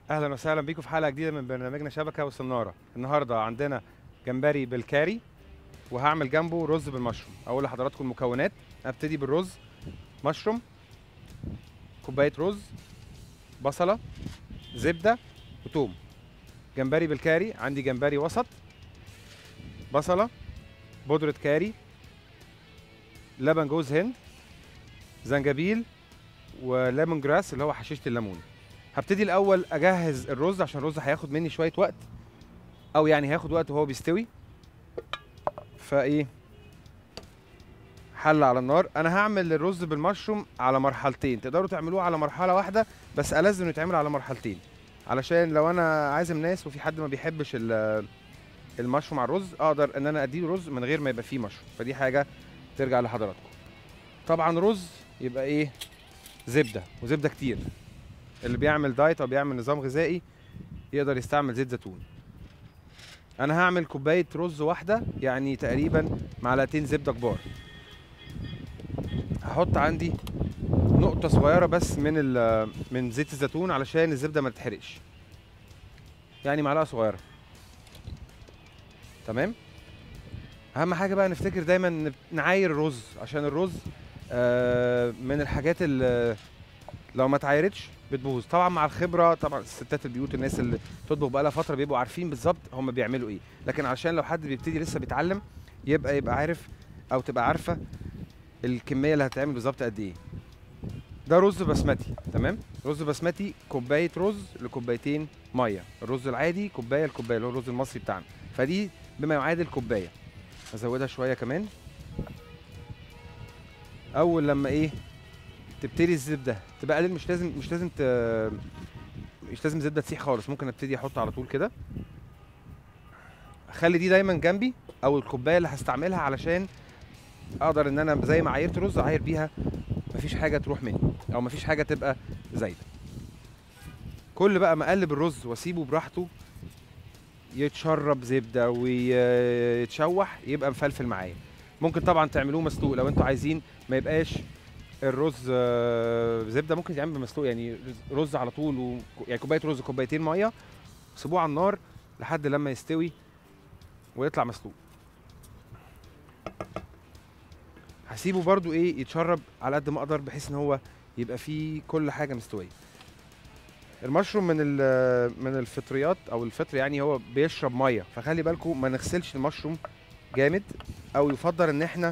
اهلا وسهلا بيكم في حلقه جديده من برنامجنا شبكه وسناره النهارده عندنا جمبري بالكاري وهعمل جنبه رز بالمشروم اقول لحضراتكم المكونات ابتدي بالرز مشروم كوبايه رز بصله زبده وتوم جمبري بالكاري عندي جمبري وسط بصله بودره كاري لبن جوز هند زنجبيل وليمون جراس اللي هو حشيشه الليمون هبتدي الاول اجهز الرز عشان الرز هياخد مني شويه وقت او يعني هياخد وقت وهو بيستوي فايه حل على النار انا هعمل الرز بالمشروم على مرحلتين تقدروا تعملوه على مرحله واحده بس ألذ انه يتعمل على مرحلتين علشان لو انا عازم ناس وفي حد ما بيحبش ال- المشروم على الرز اقدر ان انا اديله رز من غير ما يبقى فيه مشروم فدي حاجه ترجع لحضراتكم طبعا رز يبقى ايه زبده وزبده كتير اللي بيعمل دايت او بيعمل نظام غذائي يقدر يستعمل زيت زيتون انا هعمل كوبايه رز واحده يعني تقريبا معلقتين زبده كبار هحط عندي نقطه صغيره بس من ال- من زيت الزيتون علشان الزبده ما تتحرقش يعني معلقه صغيره تمام اهم حاجه بقى نفتكر دايما نب- نعاير الرز عشان الرز آه، من الحاجات اللي لو ما اتعايرتش بتبوظ طبعا مع الخبره طبعا الستات البيوت الناس اللي بتطبخ بقالها فتره بيبقوا عارفين بالظبط هم بيعملوا ايه لكن عشان لو حد بيبتدي لسه بيتعلم يبقى يبقى عارف او تبقى عارفه الكميه اللي هتتعمل بالظبط قد ايه ده رز بسمتي تمام رز بسمتي كوبايه رز لكوبايتين ميه الرز العادي كوبايه لكوبايه اللي هو الرز المصري بتاعنا فدي بما يعادل كوبايه ازودها شويه كمان اول لما ايه تبتدي الزبده تبقى قليل مش لازم مش لازم ت... مش لازم زبده تسيح خالص ممكن ابتدي احط على طول كده اخلي دي دايما جنبي او الكوبايه اللي هستعملها علشان اقدر ان انا زي ما عايرت رز اعاير بيها مفيش حاجه تروح مني او مفيش حاجه تبقى زايده كل بقى ما اقلب الرز واسيبه براحته يتشرب زبده ويتشوح يبقى مفلفل معايا ممكن طبعا تعملوه مسلوق لو انتوا عايزين ما يبقاش الرز آه، زبده ممكن يتعمل مسلوق يعني رز- رز على طول و... يعني كوبايه رز كوبايتين ميه سيبوه على النار لحد لما يستوي ويطلع مسلوق هسيبه برضو ايه يتشرب على قد ما اقدر بحيث ان هو يبقى فيه كل حاجه مستويه المشروم من ال- من الفطريات او الفطر يعني هو بيشرب ميه فخلي بالكم ما نغسلش المشروم جامد او يفضل ان احنا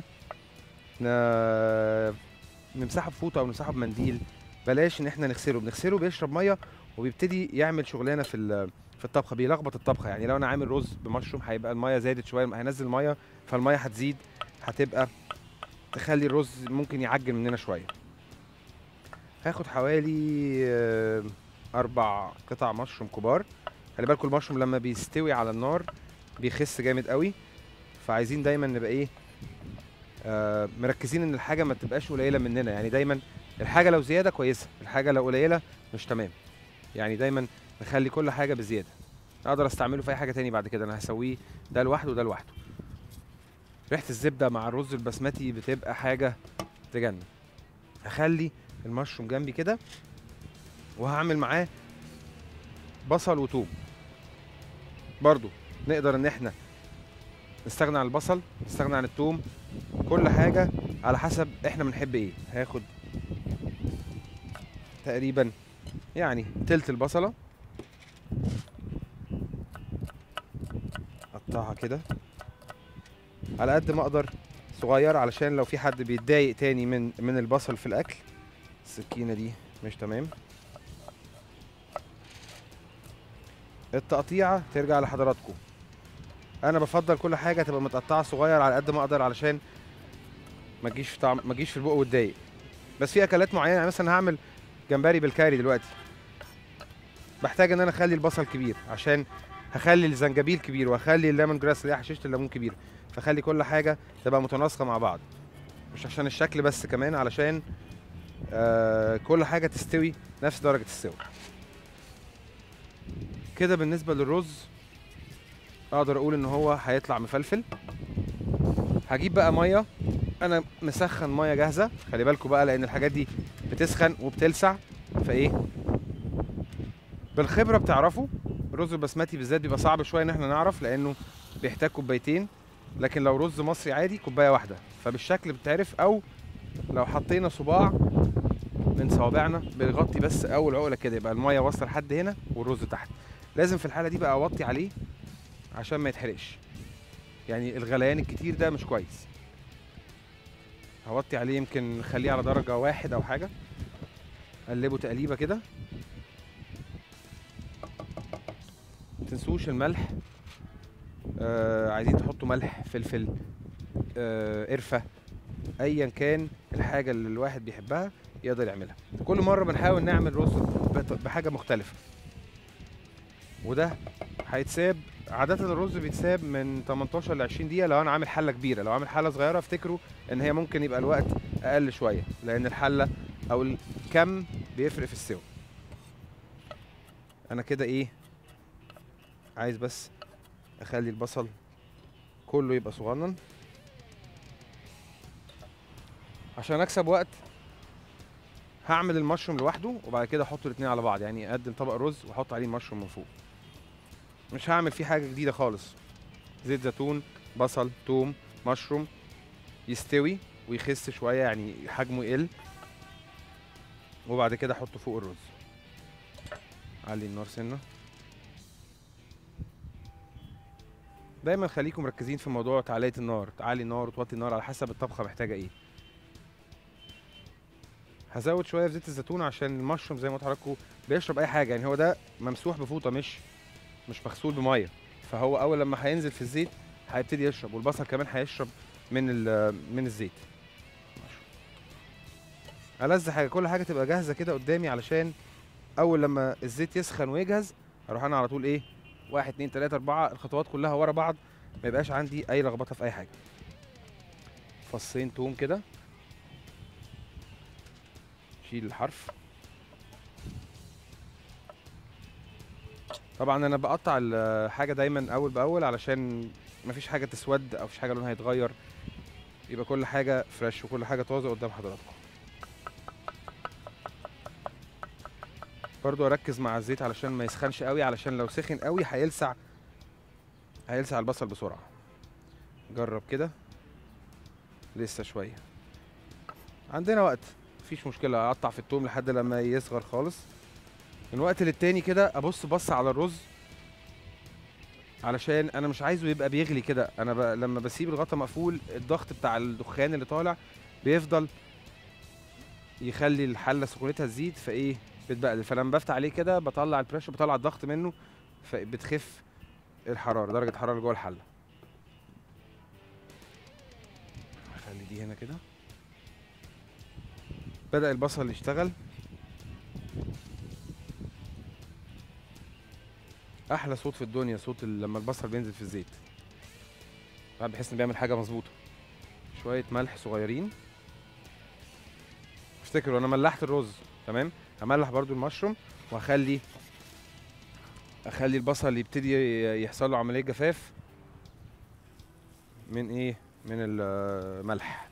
ن- نمسحه بفوطه او نمسحه بمنديل بلاش ان احنا نغسله بنغسله بيشرب ميه وبيبتدي يعمل شغلانه في ال- في الطبخه بيلخبط الطبخه يعني لو انا عامل رز بمشروم هيبقى الميه زادت شويه هينزل ميه فالميه هتزيد هتبقى تخلي الرز ممكن يعجن مننا شويه هاخد حوالي آه، اربع قطع مشروم كبار خلي بالكم المشروم لما بيستوي على النار بيخس جامد قوي فعايزين دايما نبقى ايه آه مركزين ان الحاجه ما تبقاش قليله مننا يعني دايما الحاجه لو زياده كويسه الحاجه لو قليله مش تمام يعني دايما نخلي كل حاجه بزياده اقدر استعمله في اي حاجه تاني بعد كده انا هسويه ده لوحده وده لوحده ريحه الزبده مع الرز البسمتي بتبقى حاجه تجنن هخلي المشروم جنبي كده وهعمل معاه بصل وتوم برضو نقدر ان احنا نستغنى عن البصل نستغنى عن التوم كل حاجة على حسب احنا بنحب ايه هاخد تقريبا يعني تلت البصلة اقطعها كده على قد ما اقدر صغير علشان لو في حد بيتضايق تاني من من البصل في الاكل السكينة دي مش تمام التقطيعة ترجع لحضراتكم انا بفضل كل حاجة تبقى متقطعة صغير على قد ما اقدر علشان ما تجيش في طعم ما تجيش في البق وتضايق بس في اكلات معينه يعني مثلا هعمل جمبري بالكاري دلوقتي بحتاج ان انا اخلي البصل كبير عشان هخلي الزنجبيل كبير واخلي الليمون جراس اللي هي حشيشه الليمون كبير فخلي كل حاجه تبقى متناسقه مع بعض مش عشان الشكل بس كمان علشان آه كل حاجه تستوي نفس درجه السوا كده بالنسبه للرز اقدر اقول ان هو هيطلع مفلفل هجيب بقى ميه انا مسخن ميه جاهزه خلي بالكم بقى لان الحاجات دي بتسخن وبتلسع فايه بالخبره بتعرفوا الرز البسمتي بالذات بيبقى صعب شويه ان احنا نعرف لانه بيحتاج كوبايتين لكن لو رز مصري عادي كوبايه واحده فبالشكل بتعرف او لو حطينا صباع من صوابعنا بنغطي بس اول عقله كده يبقى الميه واصله لحد هنا والرز تحت لازم في الحاله دي بقى اوطي عليه عشان ما يتحرقش يعني الغليان الكتير ده مش كويس هوطي عليه يمكن نخليه على درجه واحد او حاجه قلبه تقليبه كده متنسوش الملح آه عايزين تحطوا ملح فلفل آه قرفه ايا كان الحاجه اللي الواحد بيحبها يقدر يعملها كل مره بنحاول نعمل رز بط- بحاجه مختلفه وده هيتساب عادة الرز بيتساب من 18 ل 20 دقيقة لو أنا عامل حلة كبيرة، لو عامل حلة صغيرة افتكروا إن هي ممكن يبقى الوقت أقل شوية، لأن الحلة أو الكم بيفرق في السوا. أنا كده إيه عايز بس أخلي البصل كله يبقى صغنن عشان أكسب وقت هعمل المشروم لوحده وبعد كده احط الاتنين على بعض يعني اقدم طبق رز واحط عليه المشروم من فوق مش هعمل فيه حاجه جديده خالص زيت زيتون بصل توم مشروم يستوي ويخس شويه يعني حجمه يقل وبعد كده احطه فوق الرز علي النار سنه دايما خليكم مركزين في موضوع تعلية النار تعلي النار وتوطي النار على حسب الطبخه محتاجه ايه هزود شويه في زيت الزيتون عشان المشروم زي ما قلت لحضراتكم بيشرب اي حاجه يعني هو ده ممسوح بفوطه مش مش مغسول بميه فهو اول لما هينزل في الزيت هيبتدي يشرب والبصل كمان هيشرب من ال- من الزيت ألذ حاجه كل حاجه تبقى جاهزه كده قدامي علشان اول لما الزيت يسخن ويجهز اروح انا على طول ايه واحد اتنين تلاته اربعه الخطوات كلها ورا بعض ما يبقاش عندي اي لخبطه في اي حاجه فصين توم كده شيل الحرف طبعا انا بقطع الحاجه دايما اول باول علشان مفيش حاجه تسود او مفيش حاجه لونها يتغير يبقى كل حاجه فريش وكل حاجه طازه قدام حضراتكم برضو اركز مع الزيت علشان ما يسخنش قوي علشان لو سخن قوي هيلسع هيلسع البصل بسرعه جرب كده لسه شويه عندنا وقت مفيش مشكله اقطع في التوم لحد لما يصغر خالص من وقت للتاني كده ابص بص على الرز علشان انا مش عايزه يبقى بيغلي كده انا ب... لما بسيب الغطا مقفول الضغط بتاع الدخان اللي طالع بيفضل يخلي الحله سخونتها تزيد فايه بتبقلل فلما بفتح عليه كده بطلع البريشر بطلع الضغط منه فبتخف الحراره درجه الحراره اللي جوه الحله هخلي دي هنا كده بدأ البصل يشتغل احلى صوت في الدنيا صوت ال- لما البصل بينزل في الزيت بعد بحس انه بيعمل حاجه مظبوطه شويه ملح صغيرين افتكروا انا ملحت الرز تمام هملح برضو المشروم وهخلي اخلي البصل يبتدي ي- يحصل له عمليه جفاف من ايه من الملح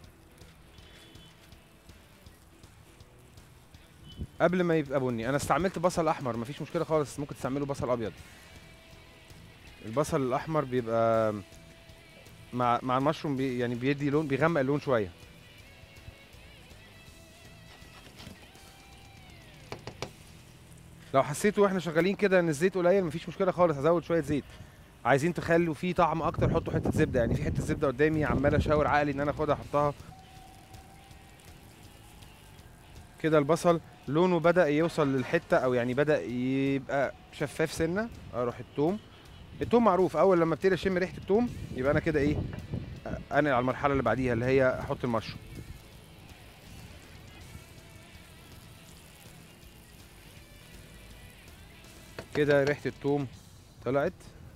قبل ما يبقى بني انا استعملت بصل احمر مفيش مشكله خالص ممكن تستعملوا بصل ابيض البصل الاحمر بيبقى مع مع المشروم بي يعني بيدي لون بيغمق اللون شويه لو حسيتوا واحنا شغالين كده ان الزيت قليل مفيش مشكله خالص هزود شويه زيت عايزين تخلوا فيه طعم اكتر حطوا حته زبده يعني في حته زبده قدامي عمال اشاور عقلي ان انا اخدها احطها كده البصل لونه بدا يوصل للحته او يعني بدا يبقى شفاف سنه اروح التوم التوم معروف اول لما ابتدي اشم ريحه التوم يبقى انا كده ايه انقل على المرحله اللي بعديها اللي هي احط المشروم كده ريحه التوم طلعت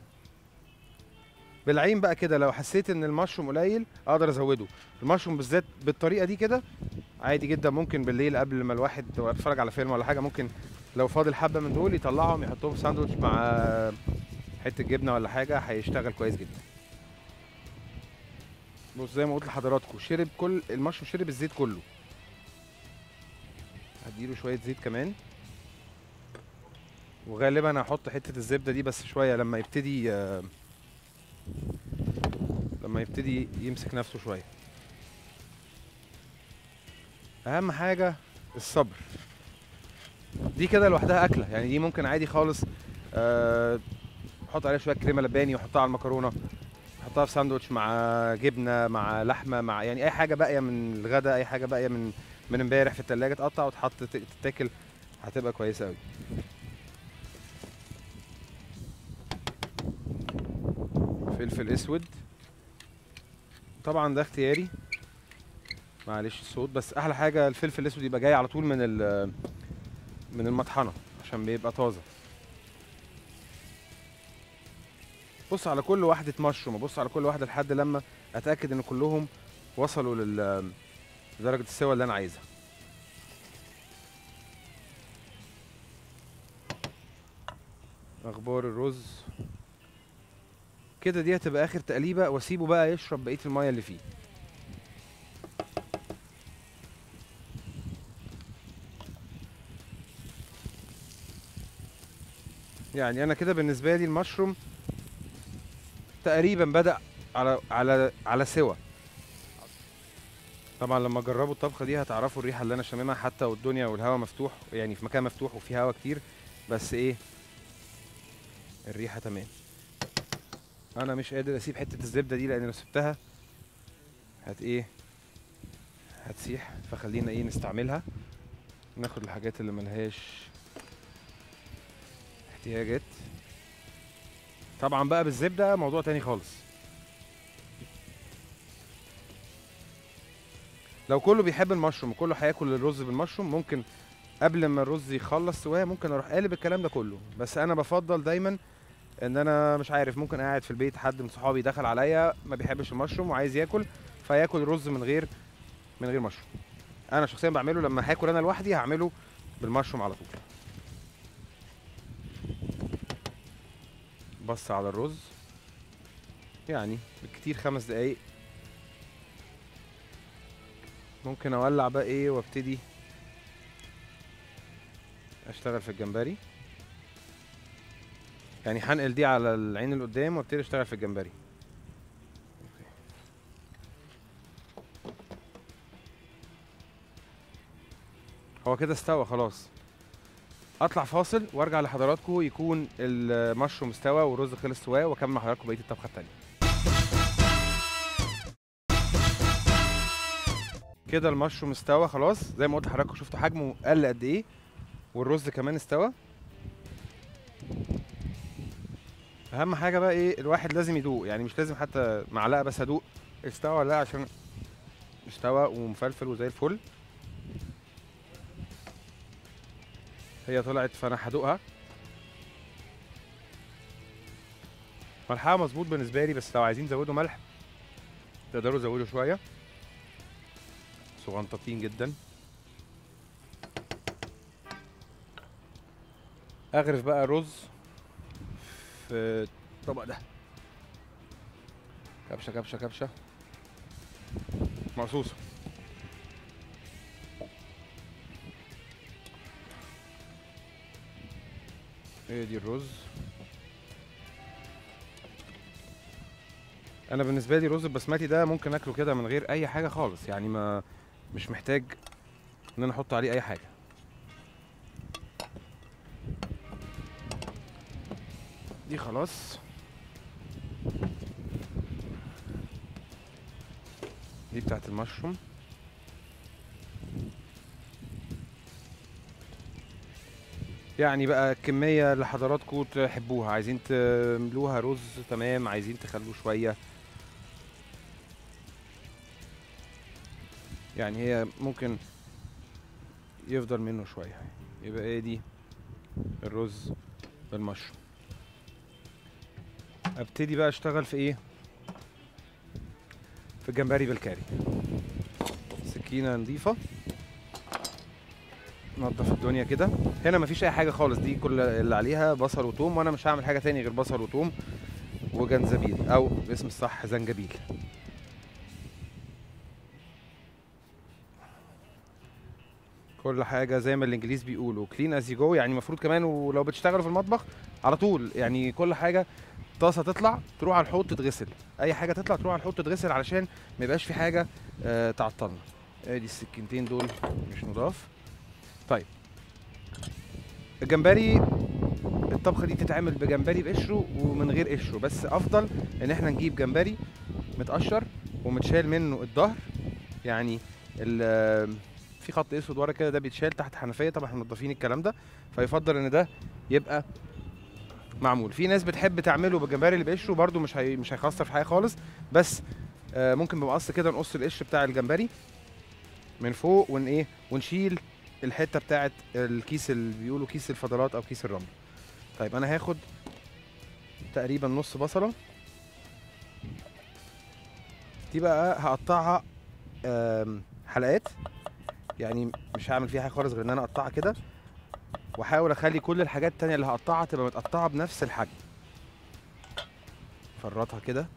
بالعين بقى كده لو حسيت ان المشروم قليل اقدر ازوده المشروم بالذات بالطريقه دي كده عادي جدا ممكن بالليل قبل ما الواحد وهو بيتفرج على فيلم ولا حاجه ممكن لو فاضل حبه من دول يطلعهم يحطهم في ساندوتش مع حته جبنه ولا حاجه هيشتغل كويس جدا بص زي ما قلت لحضراتكم شرب كل المشروم شرب الزيت كله هديله شويه زيت كمان وغالبا هحط حته الزبده دي بس شويه لما يبتدي آه، لما يبتدي يمسك نفسه شويه اهم حاجه الصبر دي كده لوحدها اكله يعني دي ممكن عادي خالص آه، احط عليها شويه كريمه لباني واحطها على المكرونه احطها في ساندوتش مع جبنه مع لحمه مع يعني اي حاجه باقيه من الغداء اي حاجه باقيه من من امبارح في التلاجة تقطع وتحط ت- تتاكل هتبقى كويسه قوي فلفل اسود طبعا ده اختياري معلش الصوت بس احلى حاجه الفلفل الاسود يبقى جاي على طول من ال- من المطحنه عشان بيبقى طازه بص على كل واحدة مشروم ابص على كل واحدة لحد لما اتأكد ان كلهم وصلوا لل لدرجة السوا اللي انا عايزها اخبار الرز كده دي هتبقى اخر تقليبة واسيبه بقى يشرب بقية المية اللي فيه يعني انا كده بالنسبة لي المشروم تقريبا بدأ على على على سوا طبعا لما تجربوا الطبخه دي هتعرفوا الريحه اللي انا شاممها حتى والدنيا والهواء مفتوح يعني في مكان مفتوح وفيه هواء كتير بس ايه الريحه تمام انا مش قادر اسيب حته الزبده دي لان لو سبتها هت ايه هتسيح فخلينا ايه نستعملها ناخد الحاجات اللي ملهاش احتياجات طبعا بقى بالزبده موضوع تاني خالص لو كله بيحب المشروم وكله هياكل الرز بالمشروم ممكن قبل ما الرز يخلص سوايه ممكن اروح قالب الكلام ده كله بس انا بفضل دايما ان انا مش عارف ممكن قاعد في البيت حد من صحابي دخل عليا ما بيحبش المشروم وعايز ياكل فياكل الرز من غير من غير مشروم انا شخصيا بعمله لما هاكل انا لوحدي هعمله بالمشروم على طول بص على الرز يعني بالكتير خمس دقايق ممكن اولع بقى ايه وابتدي اشتغل في الجمبري يعني هنقل دي على العين اللي قدام وابتدي اشتغل في الجمبري أوكي. هو كده استوى خلاص اطلع فاصل وارجع لحضراتكم يكون المشروم استوى والرز خلص سواه واكمل مع حضراتكم بقيه الطبخه التانيه كده المشروم استوى خلاص زي ما قلت لحضراتكم شفتوا حجمه قل قد ايه والرز كمان استوى اهم حاجه بقى ايه الواحد لازم يدوق يعني مش لازم حتى معلقه بس ادوق استوى ولا لا عشان استوى ومفلفل وزي الفل هي طلعت فانا هدوقها ملحها مظبوط بالنسبه لي بس لو عايزين تزودوا ملح تقدروا تزودوا شويه صغنطاطين جدا اغرف بقى رز في الطبق ده كبشه كبشه كبشه مقصوصه ايه دي الرز انا بالنسبه لي الرز البسمتي ده ممكن اكله كده من غير اي حاجه خالص يعني ما مش محتاج ان انا احط عليه اي حاجه دي خلاص دي بتاعت المشروم يعني بقى الكمية اللي حضراتكم تحبوها عايزين تملوها رز تمام عايزين تخلوه شوية يعني هي ممكن يفضل منه شوية يبقى ايه دي الرز بالمشروم ابتدي بقى اشتغل في ايه في الجمبري بالكاري سكينة نظيفة نضف الدنيا كده هنا مفيش اي حاجة خالص دي كل اللي عليها بصل وتوم وانا مش هعمل حاجة تاني غير بصل وتوم وجنزبيل او باسم الصح زنجبيل كل حاجه زي ما الانجليز بيقولوا كلين از يو جو يعني المفروض كمان ولو بتشتغلوا في المطبخ على طول يعني كل حاجه طاسه تطلع تروح على الحوض تتغسل اي حاجه تطلع تروح على الحوض تتغسل علشان ما يبقاش في حاجه آه تعطلنا ادي السكينتين دول مش نضاف طيب الجمبري الطبخه دي تتعمل بجمبري بقشره ومن غير قشره بس افضل ان احنا نجيب جمبري متقشر ومتشال منه الظهر يعني ال- في خط اسود ورا كده ده بيتشال تحت حنفيه طبعا احنا منضفين الكلام ده فيفضل ان ده يبقى معمول في ناس بتحب تعمله بالجمبري اللي بقشره برده مش هي... مش هيخسر في حاجه خالص بس آه ممكن بمقص كده نقص القشر بتاع الجمبري من فوق ون ايه ونشيل الحته بتاعه الكيس اللي بيقولوا كيس الفضلات او كيس الرمل طيب انا هاخد تقريبا نص بصله دي بقى هقطعها آم، حلقات يعني مش هعمل فيها حاجه خالص غير ان انا اقطعها كده واحاول اخلي كل الحاجات التانية اللي هقطعها تبقى متقطعه بنفس الحجم فرطها كده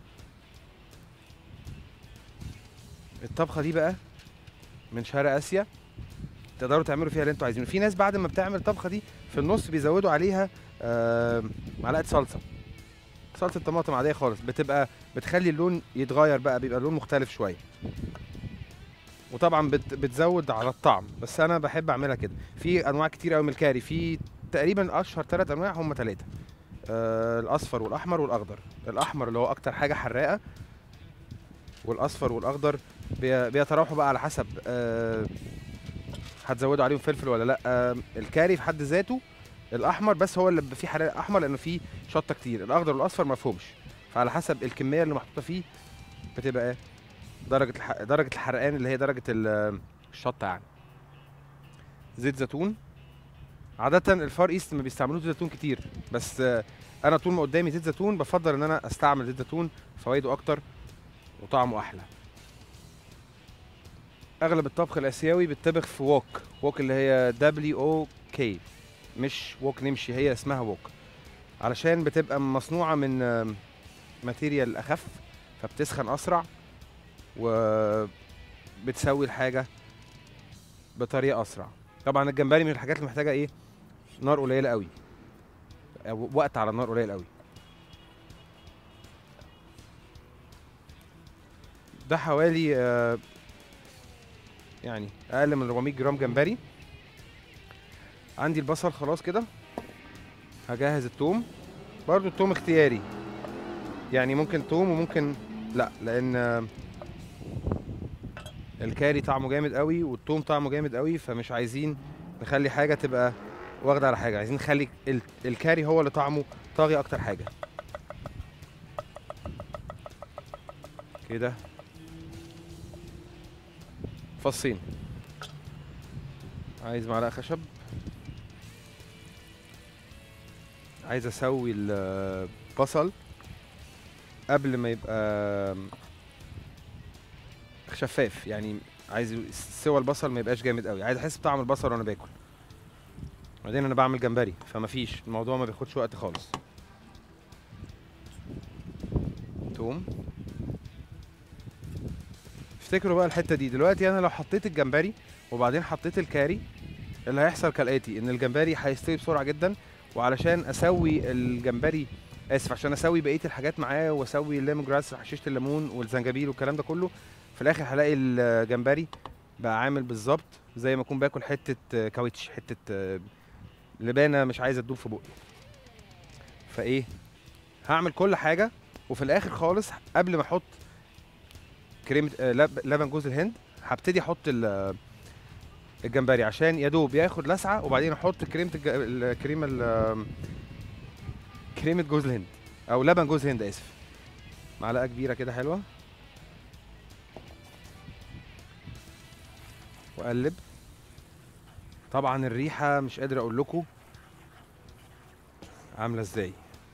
الطبخه دي بقى من شرق اسيا تقدروا تعملوا فيها اللي انتوا عايزينه في ناس بعد ما بتعمل الطبخه دي في النص بيزودوا عليها آم، معلقه صلصه صلصه طماطم عاديه خالص بتبقى بتخلي اللون يتغير بقى بيبقى لون مختلف شويه وطبعا بت بتزود على الطعم بس انا بحب اعملها كده في انواع كتير قوي من الكاري في تقريبا اشهر ثلاث انواع هم ثلاثه آه الاصفر والاحمر والاخضر الاحمر اللي هو اكتر حاجه حراقه والاصفر والاخضر بي- بيتراوحوا بقى على حسب آه هتزودوا عليهم فلفل ولا لا آه الكاري في حد ذاته الاحمر بس هو اللي بيبقى فيه حراق احمر لانه فيه شطه كتير الاخضر والاصفر ما فيهمش فعلى حسب الكميه اللي محطوطه فيه بتبقى ايه درجه الح... درجه الحرقان اللي هي درجه ال- الشطه يعني زيت زيتون عادة الفار ايست ما بيستعملوش زيت زيتون كتير بس آه، انا طول ما قدامي زيت زيتون بفضل ان انا استعمل زيت زيتون فوائده اكتر وطعمه احلى اغلب الطبخ الاسيوي بيتطبخ في ووك ووك اللي هي دبليو او كي مش ووك نمشي هي اسمها ووك علشان بتبقى مصنوعه من آم، ماتيريال اخف فبتسخن اسرع وبتسوي الحاجه بطريقه اسرع طبعا الجمبري من الحاجات اللي محتاجه ايه نار قليله قوي أو وقت على النار قليل قوي ده حوالي آه، يعني اقل من 400 جرام جمبري عندي البصل خلاص كده هجهز التوم برضو التوم اختياري يعني ممكن توم وممكن لا لان آه، الكاري طعمه جامد قوي والتوم طعمه جامد قوي فمش عايزين نخلي حاجه تبقى واخده على حاجه عايزين نخلي ال- الكاري هو اللي طعمه طاغي اكتر حاجه كده فصين عايز معلقه خشب عايز اسوي البصل قبل ما يبقى شفاف يعني عايز سوى البصل ما يبقاش جامد قوي عايز احس بطعم البصل وانا باكل بعدين انا بعمل جمبري فما فيش الموضوع ما بياخدش وقت خالص توم افتكروا بقى الحته دي دلوقتي انا لو حطيت الجمبري وبعدين حطيت الكاري اللي هيحصل كالاتي ان الجمبري هيستوي بسرعه جدا وعلشان اسوي الجمبري اسف عشان اسوي بقيه الحاجات معاه واسوي الليمون جراس حشيشه الليمون والزنجبيل والكلام ده كله في الاخر هلاقي الجمبري بقى عامل بالظبط زي ما اكون باكل حته آه، كاوتش حته آه، لبانه مش عايزه تدوب في بقي فايه هعمل كل حاجه وفي الاخر خالص قبل ما احط كريمه آه، لب- لبن جوز الهند هبتدي احط ال- الجمبري عشان يا دوب ياخد لسعه وبعدين احط كريمه الج... الكريمه ال- كريمه جوز الهند او لبن جوز هند اسف معلقه كبيره كده حلوه واقلب طبعا الريحه مش قادر اقول لكم عامله ازاي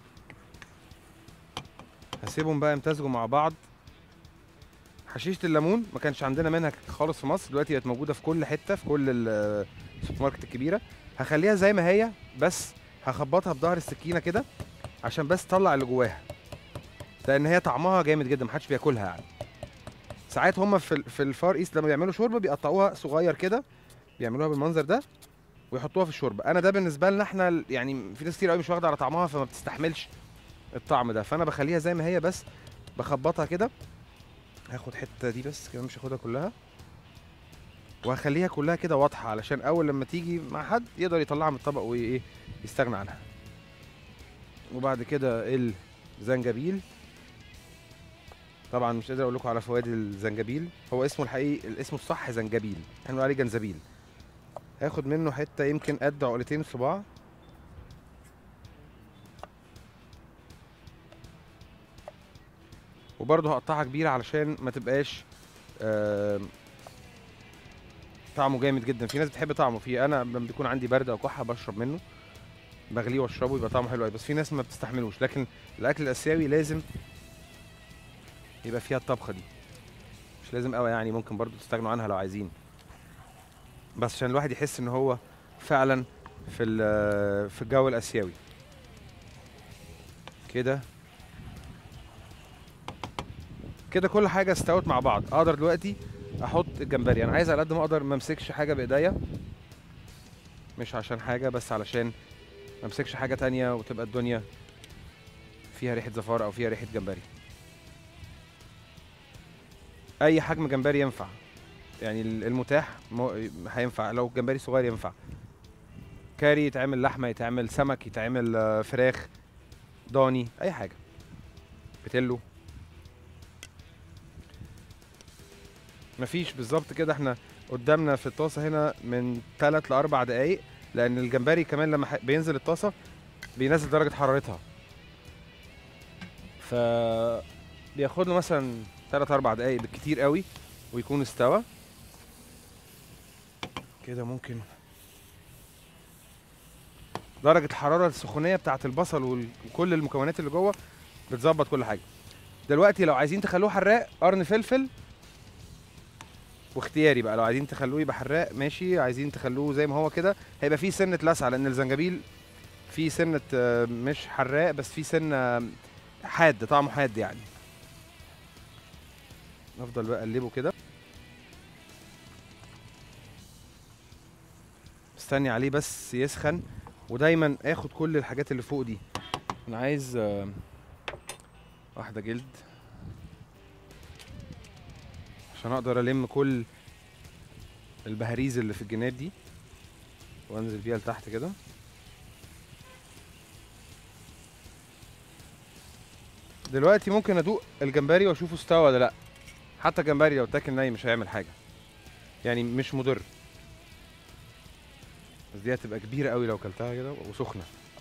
هسيبهم بقى يمتزجوا مع بعض حشيشه الليمون ما كانش عندنا منها خالص في مصر دلوقتي بقت موجوده في كل حته في كل ال- السوبر ماركت الكبيره هخليها زي ما هي بس هخبطها بظهر السكينه كده عشان بس تطلع اللي جواها لان هي طعمها جامد جدا محدش بياكلها يعني ساعات هم في ال- في الفار ايست لما بيعملوا شوربه بيقطعوها صغير كده بيعملوها بالمنظر ده ويحطوها في الشوربه انا ده بالنسبه لنا احنا ال- يعني في ناس كتير قوي مش واخده على طعمها فما بتستحملش الطعم ده فانا بخليها زي ما هي بس بخبطها كده هاخد حته دي بس كده مش هاخدها كلها وهخليها كلها كده واضحه علشان اول لما تيجي مع حد يقدر يطلعها من الطبق وايه يستغنى عنها وبعد كده الزنجبيل طبعا مش قادر اقول لكم على فوائد الزنجبيل هو اسمه الحقيقي الاسم الصح زنجبيل احنا بنقول عليه جنزبيل هاخد منه حته يمكن قد عقلتين صباع وبرضه هقطعها كبيره علشان ما تبقاش آم، طعمه جامد جدا في ناس بتحب طعمه في انا لما بيكون عندي برد او كحه بشرب منه بغليه واشربه يبقى طعمه حلو أوي. بس في ناس ما بتستحملوش لكن الاكل الاسيوي لازم يبقى فيها الطبخه دي مش لازم قوي يعني ممكن برضو تستغنوا عنها لو عايزين بس عشان الواحد يحس ان هو فعلا في ال- في الجو الاسيوي كده كده كل حاجه استوت مع بعض اقدر دلوقتي احط الجمبري انا عايز على قد ما اقدر ما امسكش حاجه بايديا مش عشان حاجه بس علشان ما امسكش حاجه تانية وتبقى الدنيا فيها ريحه زفاره او فيها ريحه جمبري اي حجم جمبري ينفع يعني ال- المتاح مو- هينفع لو جمبري صغير ينفع كاري يتعمل لحمه يتعمل سمك يتعمل آه، فراخ ضاني اي حاجه بتلو مفيش بالظبط كده احنا قدامنا في الطاسه هنا من 3 ل 4 دقايق لان الجمبري كمان لما ح- بينزل الطاسه بينزل درجه حرارتها ف بياخد له مثلا 3 4 دقايق بالكتير قوي ويكون استوى كده ممكن درجة الحرارة السخونية بتاعة البصل وال- وكل المكونات اللي جوه بتظبط كل حاجة دلوقتي لو عايزين تخلوه حراق قرن فلفل واختياري بقى لو عايزين تخلوه يبقى حراق ماشي عايزين تخلوه زي ما هو كده هيبقى فيه سنة لسعة لأن الزنجبيل فيه سنة آه، مش حراق بس فيه سنة حاد طعمه حاد يعني افضل بقى اقلبه كده مستني عليه بس يسخن ودايما اخد كل الحاجات اللي فوق دي انا عايز آه، واحده جلد عشان اقدر الم كل البهاريز اللي في الجناب دي وانزل بيها لتحت كده دلوقتي ممكن ادوق الجمبري واشوفه استوى ولا لا حتى الجمبري لو اتاكل ني مش هيعمل حاجه يعني مش مضر بس دي هتبقى كبيره قوي لو كلتها كده وسخنه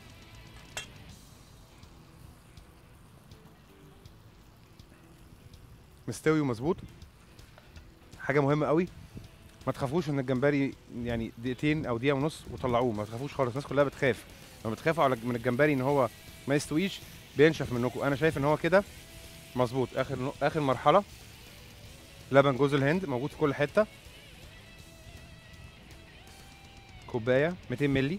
مستوي ومظبوط حاجه مهمه قوي ما تخافوش ان الجمبري يعني دقيقتين او دقيقه ونص وطلعوه ما تخافوش خالص الناس كلها بتخاف لما بتخافوا على من الجمبري ان هو ما يستويش بينشف منكم انا شايف ان هو كده مظبوط اخر نو- اخر مرحله لبن جوز الهند موجود في كل حته كوبايه 200 مللي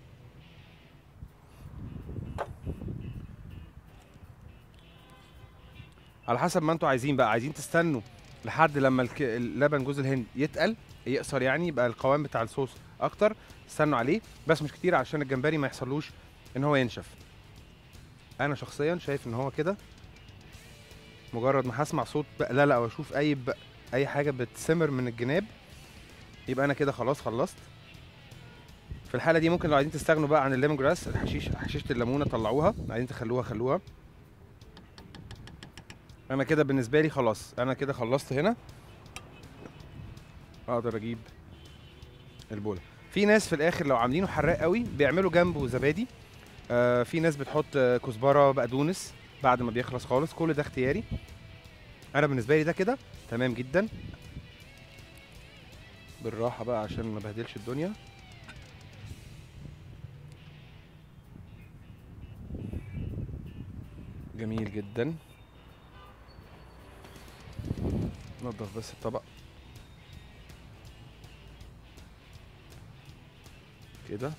على حسب ما انتوا عايزين بقى عايزين تستنوا لحد لما الك... اللبن جوز الهند يتقل يقصر يعني يبقى القوام بتاع الصوص اكتر استنوا عليه بس مش كتير عشان الجمبري ما يحصلوش ان هو ينشف انا شخصيا شايف ان هو كده مجرد ما هسمع صوت بقلله او اشوف اي ب... اي حاجه بتسمر من الجناب يبقى انا كده خلاص خلصت في الحاله دي ممكن لو عايزين تستغنوا بقى عن الليمون جراس الحشيش حشيشه الليمونه طلعوها عايزين تخلوها خلوها انا كده بالنسبه لي خلاص انا كده خلصت هنا اقدر اجيب البوله في ناس في الاخر لو عاملينه حراق قوي بيعملوا جنبه زبادي آه في ناس بتحط آه، كزبره بقدونس بعد ما بيخلص خالص كل ده اختياري انا بالنسبه لي ده كده تمام جدا بالراحه بقى عشان ما بهدلش الدنيا جميل جدا نضف بس الطبق كده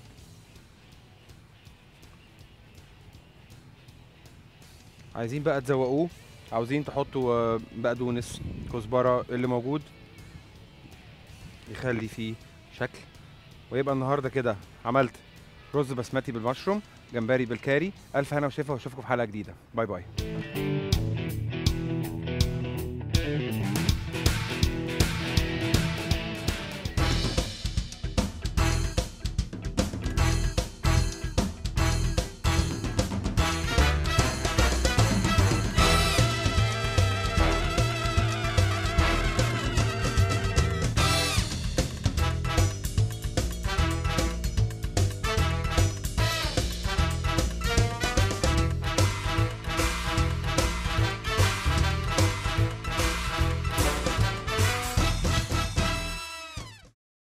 عايزين بقى تزوقوه عاوزين تحطوا آه، بقدونس كزبره اللي موجود يخلي فيه شكل ويبقى النهارده كده عملت رز بسمتي بالمشروم جمبري بالكاري الف هنا وشفا واشوفكم في حلقه جديده باي باي